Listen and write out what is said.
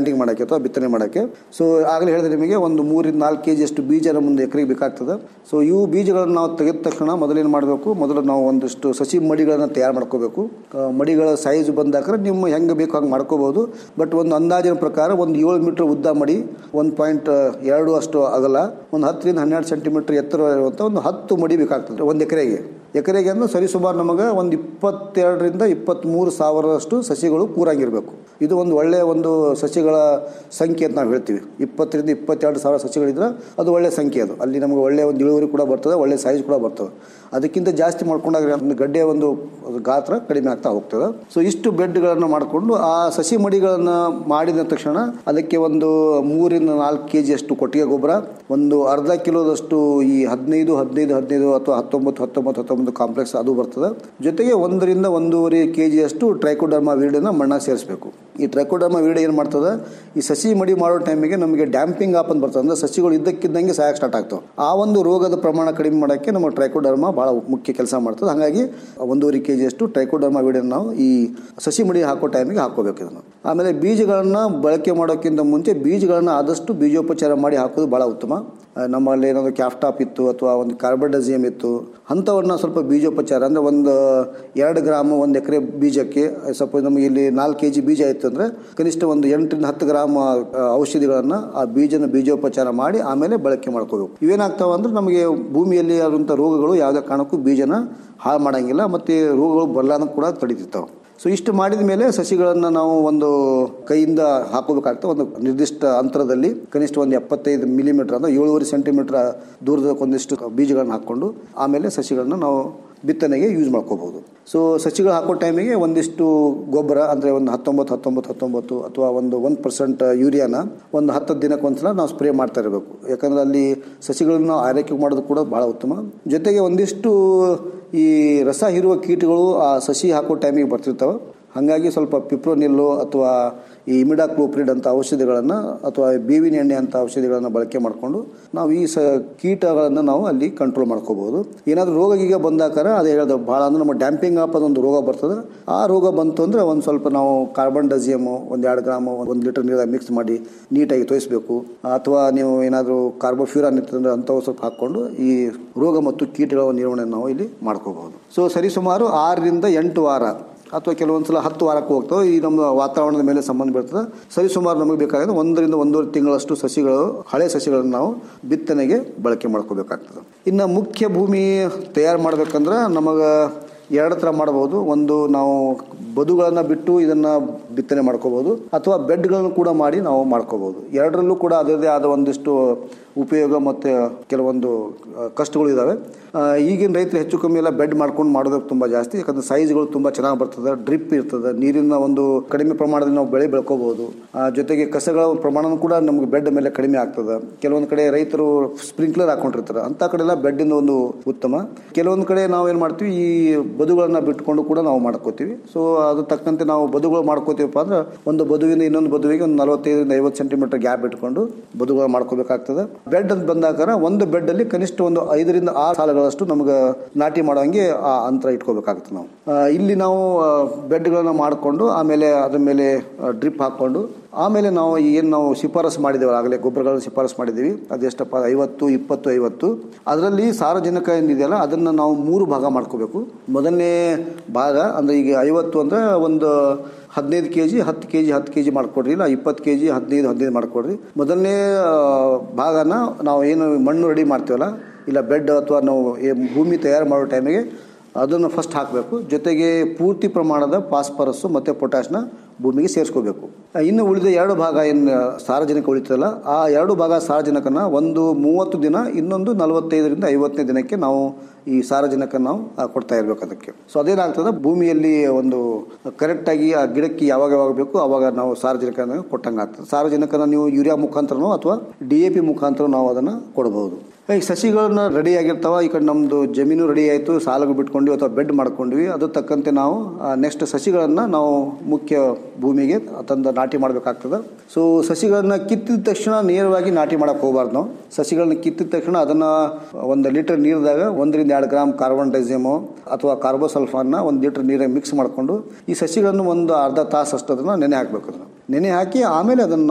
planting ಮಾಡೋಕ್ಕೆ ಅಥವಾ ಬಿತ್ತನೆ ಮಾಡೋಕ್ಕೆ ಸೊ ಆಗಲೇ ಹೇಳಿದೆ ನಿಮಗೆ ಒಂದು ಮೂರಿಂದ ನಾಲ್ಕು ಕೆ ಜಿಯಷ್ಟು ಬೀಜ ನಮ್ಮೊಂದು ಎಕರೆಗೆ ಬೇಕಾಗ್ತದೆ ಸೊ ಇವು ಬೀಜಗಳನ್ನು ನಾವು ತೆಗೆದ ತಕ್ಷಣ ಮೊದಲೇನು ಮಾಡಬೇಕು ಮೊದಲು ನಾವು ಒಂದಿಷ್ಟು ಸಸಿ ಮಡಿಗಳನ್ನು ತಯಾರು ಮಾಡ್ಕೋಬೇಕು ಆ, ಮಡಿಗಳ ಸೈಜ್ ಬಂದಾಕ್ರೆ ನಿಮ್ಮ ಹೆಂಗೆ ಬೇಕು ಹಂಗೆ ಮಾಡ್ಕೋಬೋದು ಬಟ್ ಒಂದು ಅಂದಾಜಿನ ಪ್ರಕಾರ ಒಂದು ಏಳು ಮೀಟ್ರ್ ಉದ್ದ ಮಡಿ ಒಂದು ಪಾಯಿಂಟ್ ಎರಡು ಅಷ್ಟು ಅಗಲ ಒಂದು ಹತ್ತರಿಂದ ಹನ್ನೆರಡು ಸೆಂಟಿಮೀಟ್ರ್ ಎತ್ತರ ಇರುವಂಥ ಒಂದು ಹತ್ತು ಮಡಿ ಬೇಕಾಗ್ತದೆ ಒಂದು ಎಕರೆಗೆ ಎಕರೆಗೆ ಅಂದ್ರೆ ಸರಿಸುಮಾರು ನಮಗೆ ಒಂದು ಇಪ್ಪತ್ತೆರಡರಿಂದ ಇಪ್ಪತ್ತ್ಮೂರು ಸಾವಿರದಷ್ಟು ಸಸಿಗಳು ಕೂರಾಗಿರಬೇಕು ಇದು ಒಂದು ಒಳ್ಳೆಯ ಒಂದು ಸಸಿಗಳ ಸಂಖ್ಯೆ ಅಂತ ನಾವು ಹೇಳ್ತೀವಿ ಇಪ್ಪತ್ತರಿಂದ ಇಪ್ಪತ್ತೆರಡು ಸಾವಿರ ಸಸಿಗಳಿದ್ರೆ ಅದು ಒಳ್ಳೆಯ ಸಂಖ್ಯೆ ಅದು ಅಲ್ಲಿ ನಮಗೆ ಒಳ್ಳೆಯ ಒಂದು ಇಳುವರಿ ಕೂಡ ಬರ್ತದೆ ಒಳ್ಳೆಯ ಸೈಜ್ ಕೂಡ ಬರ್ತದೆ ಅದಕ್ಕಿಂತ ಜಾಸ್ತಿ ಮಾಡ್ಕೊಂಡಾಗ ಒಂದು ಗಡ್ಡೆಯ ಒಂದು ಗಾತ್ರ ಕಡಿಮೆ ಆಗ್ತಾ ಹೋಗ್ತದೆ ಸೊ ಇಷ್ಟು ಬೆಡ್ಗಳನ್ನು ಮಾಡಿಕೊಂಡು ಆ ಸಸಿ ಮಡಿಗಳನ್ನು ಮಾಡಿದ ತಕ್ಷಣ ಅದಕ್ಕೆ ಒಂದು ಮೂರಿಂದ ನಾಲ್ಕು ಕೆ ಜಿಯಷ್ಟು ಕೊಟ್ಟಿಗೆ ಗೊಬ್ಬರ ಒಂದು ಅರ್ಧ ಕಿಲೋದಷ್ಟು ಈ ಹದಿನೈದು ಹದಿನೈದು ಹದಿನೈದು ಅಥವಾ ಹತ್ತೊಂಬತ್ತು ಹತ್ತೊಂಬತ್ತು ಹತ್ತೊಂಬತ್ತು ಕಾಂಪ್ಲೆಕ್ಸ್ ಅದು ಬರ್ತದೆ ಜೊತೆಗೆ ಒಂದರಿಂದ ಒಂದೂವರೆ ಕೆ ಜಿಯಷ್ಟು ಟ್ರೈಕೋಡರ್ಮಾ ವೀಡನ್ನ ಮಣ್ಣಾಗ ಸೇರಿಸಬೇಕು ಈ ಟ್ರೈಕೋಡರ್ಮಾ ವೀಡ ಏನು ಮಾಡ್ತದೆ ಈ ಸಸಿ ಮಡಿ ಮಾಡೋ ಟೈಮಿಗೆ ನಮಗೆ ಡ್ಯಾಂಪಿಂಗ್ ಆಪ್ ಅಂತ ಬರ್ತದೆ ಅಂದ್ರೆ ಸಸಿಗಳು ಇದ್ದಕ್ಕಿದ್ದಂಗೆ ಸಾಯಕ್ಕೆ ಸ್ಟಾರ್ಟ್ ಆಗ್ತವೆ ಆ ಒಂದು ರೋಗದ ಪ್ರಮಾಣ ಕಡಿಮೆ ಮಾಡೋಕ್ಕೆ ನಮ್ಮ ಟ್ರೈಕೋಡರ್ಮಾ ಭಾಳ ಮುಖ್ಯ ಕೆಲಸ ಮಾಡ್ತದೆ ಹಾಗಾಗಿ ಒಂದೂವರೆ ಕೆ ಜಿಯಷ್ಟು ಟ್ರೈಕೋಡರ್ಮಾ ವೀಡನ್ನು ನಾವು ಈ ಸಸಿ ಮಡಿ ಹಾಕೋ ಟೈಮಿಗೆ ಹಾಕೋಬೇಕು ಇದನ್ನು ಆಮೇಲೆ ಬೀಜಗಳನ್ನು ಬಳಕೆ ಮಾಡೋಕ್ಕಿಂತ ಮುಂಚೆ ಬೀಜಗಳನ್ನು ಆದಷ್ಟು ಬೀಜೋಪಚಾರ ಮಾಡಿ ಹಾಕೋದು ಭಾಳ ಉತ್ತಮ ಆ, ನಮ್ಮಲ್ಲಿ ಏನಾದರೂ ಕ್ಯಾಫ್ಟಾಪ್ ಇತ್ತು ಅಥವಾ ಒಂದು ಕಾರ್ಬಡಜಿಯಮ್ ಇತ್ತು ಅಂಥವನ್ನ ಸ್ವಲ್ಪ ಬೀಜೋಪಚಾರ ಅಂದರೆ ಒಂದು ಎರಡು ಗ್ರಾಮ್ ಒಂದು ಎಕರೆ ಬೀಜಕ್ಕೆ ಸಪೋಸ್ ನಮಗೆ ಇಲ್ಲಿ ನಾಲ್ಕು ಕೆ ಜಿ ಬೀಜ ಇತ್ತು ಅಂದರೆ ಕನಿಷ್ಠ ಒಂದು ಎಂಟರಿಂದ ಹತ್ತು ಗ್ರಾಮ್ ಆ, ಔಷಧಿಗಳನ್ನು ಆ ಬೀಜನ ಬೀಜೋಪಚಾರ ಮಾಡಿ ಆಮೇಲೆ ಬಳಕೆ ಮಾಡ್ಕೋಬೇಕು ಇವೇನಾಗ್ತಾವೆ ಅಂದ್ರೆ ನಮಗೆ ಭೂಮಿಯಲ್ಲಿ ಆದಂಥ ರೋಗಗಳು ಯಾವುದೇ ಕಾರಣಕ್ಕೂ ಬೀಜನ ಹಾಳು ಮಾಡಂಗಿಲ್ಲ ಮತ್ತು ರೋಗಗಳು ಬರಲಾನ ಕೂಡ ತಡೀತಿರ್ತಾವೆ ಸೊ ಇಷ್ಟು ಮಾಡಿದ ಮೇಲೆ ಸಸಿಗಳನ್ನು ನಾವು ಒಂದು ಕೈಯಿಂದ ಹಾಕೋಬೇಕಾಗ್ತದೆ ಒಂದು ನಿರ್ದಿಷ್ಟ ಅಂತರದಲ್ಲಿ ಕನಿಷ್ಠ ಒಂದು ಎಪ್ಪತ್ತೈದು ಮಿಲಿಮೀಟರ್ ಅಂದರೆ ಏಳುವರೆ ಸೆಂಟಿಮೀಟರ್ ದೂರದ ಒಂದಿಷ್ಟು ಬೀಜಗಳನ್ನು ಹಾಕ್ಕೊಂಡು ಆಮೇಲೆ ಸಸಿಗಳನ್ನು ನಾವು ಬಿತ್ತನೆಗೆ ಯೂಸ್ ಮಾಡ್ಕೋಬಹುದು ಸೊ ಸಸಿಗಳು ಹಾಕೋ ಟೈಮಿಗೆ ಒಂದಿಷ್ಟು ಗೊಬ್ಬರ ಅಂದರೆ ಒಂದು ಹತ್ತೊಂಬತ್ತು ಹತ್ತೊಂಬತ್ತು ಹತ್ತೊಂಬತ್ತು ಅಥವಾ ಒಂದು ಒಂದು ಪರ್ಸೆಂಟ್ ಯೂರಿಯಾನ ಒಂದು ಹತ್ತು ದಿನಕ್ಕೆ ಒಂದ್ಸಲ ನಾವು ಸ್ಪ್ರೇ ಮಾಡ್ತಾ ಇರಬೇಕು ಯಾಕಂದ್ರೆ ಅಲ್ಲಿ ಸಸಿಗಳನ್ನು ಆರೈಕೆ ಮಾಡೋದು ಕೂಡ ಬಹಳ ಉತ್ತಮ ಜೊತೆಗೆ ಒಂದಿಷ್ಟು ಈ ರಸ ಹೀರುವ ಕೀಟಗಳು ಆ ಸಸಿ ಹಾಕೋ ಟೈಮಿಗೆ ಬರ್ತಿರ್ತವೆ ಹಾಗಾಗಿ ಸ್ವಲ್ಪ ಪಿಪ್ರೋನಿಲ್ಲು ಅಥವಾ ಈ ಇಮಿಡಾಕ್ಲೋಪ್ರಿಡ್ ಅಂತ ಔಷಧಿಗಳನ್ನು ಅಥವಾ ಬೇವಿನ ಎಣ್ಣೆ ಅಂತ ಔಷಧಿಗಳನ್ನು ಬಳಕೆ ಮಾಡಿಕೊಂಡು ನಾವು ಈ ಸ ಕೀಟಗಳನ್ನು ನಾವು ಅಲ್ಲಿ ಕಂಟ್ರೋಲ್ ಮಾಡ್ಕೋಬಹುದು ಏನಾದರೂ ರೋಗ ಗೀಗ ಬಂದಾಕಾರ ಅದೇ ಹೇಳೋದು ಭಾಳ ಅಂದ್ರೆ ನಮ್ಮ ಡ್ಯಾಂಪಿಂಗ್ ಆಪ್ ಅದೊಂದು ರೋಗ ಬರ್ತದೆ ಆ ರೋಗ ಬಂತು ಅಂದರೆ ಒಂದು ಸ್ವಲ್ಪ ನಾವು ಕಾರ್ಬನ್ ಡಜಿಯಮು ಒಂದು ಎರಡು ಗ್ರಾಮು ಒಂದು ಲೀಟರ್ ನೀರಾಗ ಮಿಕ್ಸ್ ಮಾಡಿ ನೀಟಾಗಿ ತೋಯಿಸ್ಬೇಕು ಅಥವಾ ನೀವು ಏನಾದರೂ ಕಾರ್ಬೋಫ್ಯೂರಾನ್ ಇರ್ತಂದ್ರೆ ಅಂಥವು ಸ್ವಲ್ಪ ಹಾಕ್ಕೊಂಡು ಈ ರೋಗ ಮತ್ತು ಕೀಟಗಳ ನಿರ್ವಹಣೆ ನಾವು ಇಲ್ಲಿ ಮಾಡ್ಕೋಬಹುದು ಸೊ ಸರಿಸುಮಾರು ಆರರಿಂದ ಎಂಟು ವಾರ ಅಥವಾ ಕೆಲವೊಂದ್ಸಲ ಹತ್ತು ವಾರಕ್ಕೆ ಹೋಗ್ತವೆ ಈ ನಮ್ಮ ವಾತಾವರಣದ ಮೇಲೆ ಸಂಬಂಧ ಬೀಳ್ತದೆ ಸರಿಸುಮಾರು ನಮಗೆ ಬೇಕಾಗಿದೆ ಒಂದರಿಂದ ಒಂದೂವರೆ ತಿಂಗಳಷ್ಟು ಸಸಿಗಳು ಹಳೆ ಸಸಿಗಳನ್ನು ನಾವು ಬಿತ್ತನೆಗೆ ಬಳಕೆ ಮಾಡ್ಕೋಬೇಕಾಗ್ತದೆ ಇನ್ನು ಮುಖ್ಯ ಭೂಮಿ ತಯಾರು ಮಾಡ್ಬೇಕಂದ್ರೆ ನಮಗೆ ಎರಡು ಥರ ಮಾಡ್ಬೋದು ಒಂದು ನಾವು ಬದುಗಳನ್ನು ಬಿಟ್ಟು ಇದನ್ನು ಬಿತ್ತನೆ ಮಾಡ್ಕೋಬೋದು ಅಥವಾ ಬೆಡ್ಗಳನ್ನು ಕೂಡ ಮಾಡಿ ನಾವು ಮಾಡ್ಕೋಬೋದು ಎರಡರಲ್ಲೂ ಕೂಡ ಅದರದೇ ಆದ ಒಂದಿಷ್ಟು ಉಪಯೋಗ ಮತ್ತು ಕೆಲವೊಂದು ಆ, ಕಷ್ಟಗಳು ಇದ್ದಾವೆ ಆ, ಈಗಿನ ರೈತರು ಹೆಚ್ಚು ಕಮ್ಮಿ ಎಲ್ಲ ಬೆಡ್ ಮಾಡ್ಕೊಂಡು ಮಾಡೋದಕ್ಕೆ ತುಂಬ ಜಾಸ್ತಿ ಯಾಕಂದ್ರೆ ಸೈಜ್ಗಳು ತುಂಬ ಚೆನ್ನಾಗಿ ಬರ್ತದೆ ಡ್ರಿಪ್ ಇರ್ತದೆ ನೀರಿನ ಒಂದು ಕಡಿಮೆ ಪ್ರಮಾಣದಲ್ಲಿ ನಾವು ಬೆಳೆ ಬೆಳ್ಕೋಬಹುದು ಆ, ಜೊತೆಗೆ ಕಸಗಳ ಪ್ರಮಾಣನೂ ಕೂಡ ನಮ್ಗೆ ಬೆಡ್ ಮೇಲೆ ಕಡಿಮೆ ಆಗ್ತದೆ ಕೆಲವೊಂದು ಕಡೆ ರೈತರು ಸ್ಪ್ರಿಂಕ್ಲರ್ ಹಾಕೊಂಡಿರ್ತಾರೆ ಅಂತ ಕಡೆ ಎಲ್ಲ ಬೆಡ್ಡಿಂದ ಒಂದು ಉತ್ತಮ ಕೆಲವೊಂದು ಕಡೆ ನಾವು ಏನು ಮಾಡ್ತೀವಿ ಈ ಬದುಗಳನ್ನ ಬಿಟ್ಕೊಂಡು ಕೂಡ ನಾವು ಮಾಡ್ಕೋತೀವಿ ಸೊ ಅದು ತಕ್ಕಂತೆ ನಾವು ಬದುಗಳು ಮಾಡ್ಕೋತೀವಪ್ಪ ಅಂದ್ರೆ ಒಂದು ಬದುವಿನ ಇನ್ನೊಂದು ಬದುವಿಗೆ ಒಂದು ನಲವತ್ತೈದರಿಂದ ಐವತ್ತು ಸೆಂಟಿಮೀಟರ್ ಗ್ಯಾಪ್ ಇಟ್ಕೊಂಡು ಬದುಗಳು ಮಾಡ್ಕೋಬೇಕಾಗ್ತದೆ ಬೆಡ್ ಅಂತ ಬಂದಾಕಾರ ಒಂದು ಬೆಡ್ ಅಲ್ಲಿ ಕನಿಷ್ಠ ಒಂದು ಐದರಿಂದ ಆರು ಸಾಲುಗಳಷ್ಟು ನಮ್ಗೆ ನಾಟಿ ಮಾಡೋಂಗೆ ಆ ಅಂತರ ಇಟ್ಕೋಬೇಕಾಗುತ್ತೆ ನಾವು ಆ, ಇಲ್ಲಿ ನಾವು ಬೆಡ್ಗಳನ್ನ ಮಾಡಿಕೊಂಡು ಆಮೇಲೆ ಅದ್ರ ಮೇಲೆ ಡ್ರಿಪ್ ಹಾಕೊಂಡು ಆಮೇಲೆ ನಾವು ಏನು ನಾವು ಶಿಫಾರಸು ಮಾಡಿದ್ದೇವೆ ಆಗಲೇ ಗೊಬ್ಬರಗಳನ್ನು ಶಿಫಾರಸು ಮಾಡಿದ್ದೀವಿ ಅದೆಷ್ಟಪ್ಪ ಐವತ್ತು ಇಪ್ಪತ್ತು ಐವತ್ತು ಅದರಲ್ಲಿ ಸಾರಜನಕ ಏನಿದೆಯಲ್ಲ ಅದನ್ನು ನಾವು ಮೂರು ಭಾಗ ಮಾಡ್ಕೋಬೇಕು ಮೊದಲನೇ ಭಾಗ ಅಂದರೆ ಈಗ ಐವತ್ತು ಅಂದರೆ ಒಂದು ಹದಿನೈದು ಕೆ ಜಿ ಹತ್ತು ಕೆ ಜಿ ಹತ್ತು ಕೆ ಜಿ ಮಾಡಿಕೊಡ್ರಿ ಇಲ್ಲ ಇಪ್ಪತ್ತು ಕೆ ಜಿ ಹದಿನೈದು ಹದಿನೈದು ಮಾಡಿಕೊಡ್ರಿ ಮೊದಲನೇ ಆ, ಭಾಗನ ನಾವು ಏನು ಮಣ್ಣು ರೆಡಿ ಮಾಡ್ತೀವಲ್ಲ ಇಲ್ಲ ಬೆಡ್ ಅಥವಾ ನಾವು ಏ- ಭೂಮಿ ತಯಾರು ಮಾಡೋ ಟೈಮಿಗೆ ಅದನ್ನು ಫಸ್ಟ್ ಹಾಕಬೇಕು ಜೊತೆಗೆ ಪೂರ್ತಿ ಪ್ರಮಾಣದ ಫಾಸ್ಫರಸ್ಸು ಮತ್ತು ಪೊಟ್ಯಾಶ್ನ ಭೂಮಿಗೆ ಸೇರಿಸ್ಕೋಬೇಕು ಇನ್ನು ಉಳಿದ ಎರಡು ಭಾಗ ಏನು ಸಾರಜನಕ ಉಳಿತದಲ್ಲ ಆ ಎರಡು ಭಾಗ ಸಾರಜನಕನ ಒಂದು ಮೂವತ್ತು ದಿನ ಇನ್ನೊಂದು ನಲವತ್ತೈದರಿಂದ ಐವತ್ತನೇ ದಿನಕ್ಕೆ ನಾವು ಈ ಸಾರಜನಕ ನಾವು ಆ, ಕೊಡ್ತಾ ಇರ್ಬೇಕು ಅದಕ್ಕೆ ಸೊ ಅದೇನಾಗ್ತದೆ ಭೂಮಿಯಲ್ಲಿ ಒಂದು ಕರೆಕ್ಟಾಗಿ ಆ ಗಿಡಕ್ಕೆ ಯಾವಾಗ ಯಾವಾಗ ಬೇಕು ಅವಾಗ ನಾವು ಸಾರಜನಕನ ಕೊಟ್ಟಂಗೆ ಆಗ್ತದೆ ಸಾರಜನಕನ ನೀವು ಯೂರಿಯಾ ಮುಖಾಂತರನೋ ಅಥವಾ ಡಿ ಎ ಪಿ ಮುಖಾಂತರ ನಾವು ಅದನ್ನು ಕೊಡಬಹುದು ಈ ಸಸಿಗಳನ್ನ ರೆಡಿ ಆಗಿರ್ತಾವ ಈ ಕಡೆ ನಮ್ಮದು ಜಮೀನು ರೆಡಿ ಆಯಿತು ಸಾಲಗಳು ಬಿಟ್ಕೊಂಡ್ವಿ ಅಥವಾ ಬೆಡ್ ಮಾಡ್ಕೊಂಡ್ವಿ ಅದ್ರ ತಕ್ಕಂತೆ ನಾವು ನೆಕ್ಸ್ಟ್ ಸಸಿಗಳನ್ನು ನಾವು ಮುಖ್ಯ ಭೂಮಿಗೆ ತಂದು ನಾಟಿ ಮಾಡಬೇಕಾಗ್ತದೆ ಸೊ ಸಸಿಗಳನ್ನ ಕಿತ್ತಿದ ತಕ್ಷಣ ನೇರವಾಗಿ ನಾಟಿ ಮಾಡಕ್ಕೆ ಹೋಗಬಾರ್ದು ನಾವು ಸಸಿಗಳನ್ನ ಕಿತ್ತಿದ ತಕ್ಷಣ ಅದನ್ನು ಒಂದು ಲೀಟರ್ ನೀರಿದಾಗ ಒಂದರಿಂದ ಎರಡು ಗ್ರಾಮ್ ಕಾರ್ಬನ್ ಡೈಸಿಯಮು ಅಥವಾ ಕಾರ್ಬೋಸಲ್ಫಾನ್ನ ಒಂದು ಲೀಟರ್ ನೀರಿಗೆ ಮಿಕ್ಸ್ ಮಾಡಿಕೊಂಡು ಈ ಸಸಿಗಳನ್ನು ಒಂದು ಅರ್ಧ ತಾಸು ಅಷ್ಟು ಅದನ್ನು ನೆನೆ ಹಾಕಬೇಕು ಅದನ್ನು ನೆನೆ ಹಾಕಿ ಆಮೇಲೆ ಅದನ್ನು